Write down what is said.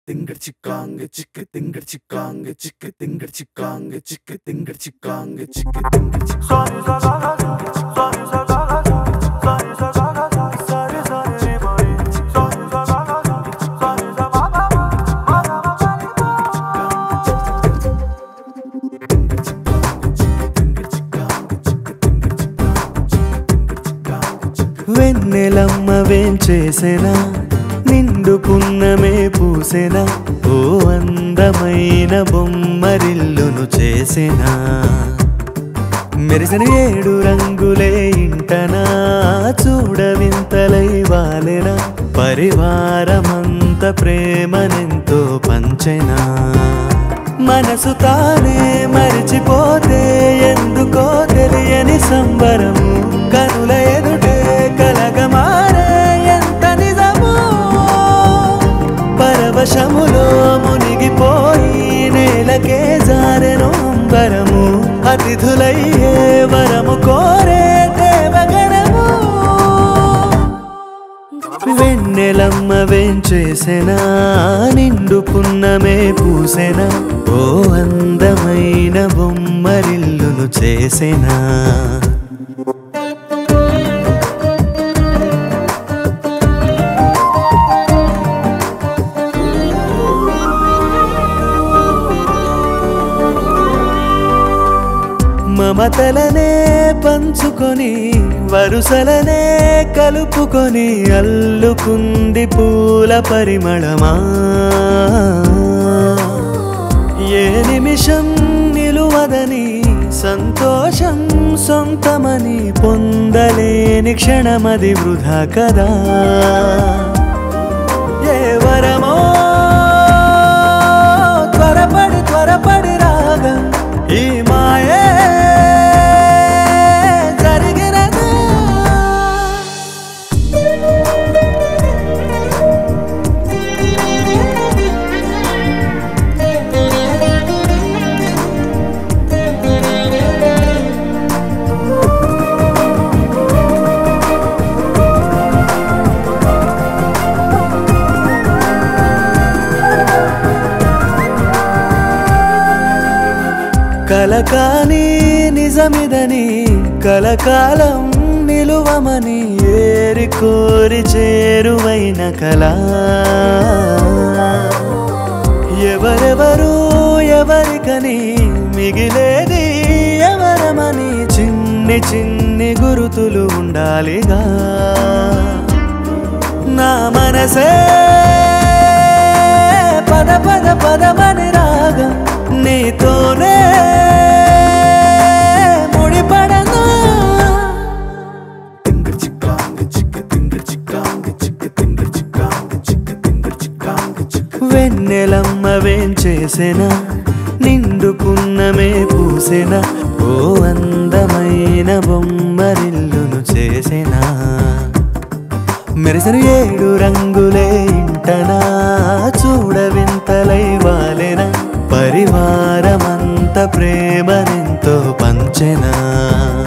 తింగర్ చిక్కాంగ చిక్క తింగర్ చిక్కాంగ చిక్క తింగర్ చిక్కాంగ చిక్క తింగర్ చిక్కాంగ చిక్క తింగర్ చిక్కాంగ వెన్నెలమ్మ వేం చేసెనా నిండు పున్నమే పూసెనా ఓ అందమైన బొమ్మరిల్లును చేసెనా మెరిసిన ఏడు రంగులే ఇంటనా చూడవింతలై వాలెనా పరివారమంత ప్రేమనెంతో పంచెనా మనసు తానే మరిచిపోతే ఎందుకో తెలియని సంబరము కనుల ఎదుటే కలగమారే ఎంత నిజము పరవశములో మునిగిపోయి నేలకే జారెను అంబరము అతిథులయ్యే వరము కోరే దేవగణము వెన్నెలమ్మ వేంచేసెనా నిండు పున్నమే పూసెనా ఓ అందమైన బొమ్మరిల్లును చేసెనా మమతలనే పంచుకొని వరుసలనే కలుపుకొని అల్లుకుంది పూల పరిమళమా ఏ నిమిషం నిలువదని సంతోషం సొంతమని పొందలేని క్షణమది వృధా కదా ఏ వరమో త్వరపడి త్వరపడి రాగా ఈ మాయే జరిగినదా కలకాని నిజమిదని కలకాలం నిలువమని ఏరి కోరి చేరువైన కళ ఎవరెవరు ఎవరికని మిగిలేది ఎవరమని చిన్ని చిన్ని గురుతులు ఉండాలిగా నా మనసే పద పద పదమని రాగా నీతోనే ముడిపడనా తింగర్ చిక్కాంగ చిక్క తింగర్ చిక్కాంగ చిక్క తింగర్ చిక్కాంగ చిక్క తింగర్ చిక్కాంగ చిక్క వెన్నెలమ్మ వేం చేసెనా నిండు పున్నమే పూసెనా ఓ అందమైన బొమ్మరిల్లును చేసెనా మెరిసిన ఏడు రంగులే ఇంటనా చూడవింతలై వాలెనా పరివారమంత ప్రేమనెంతో పంచెనా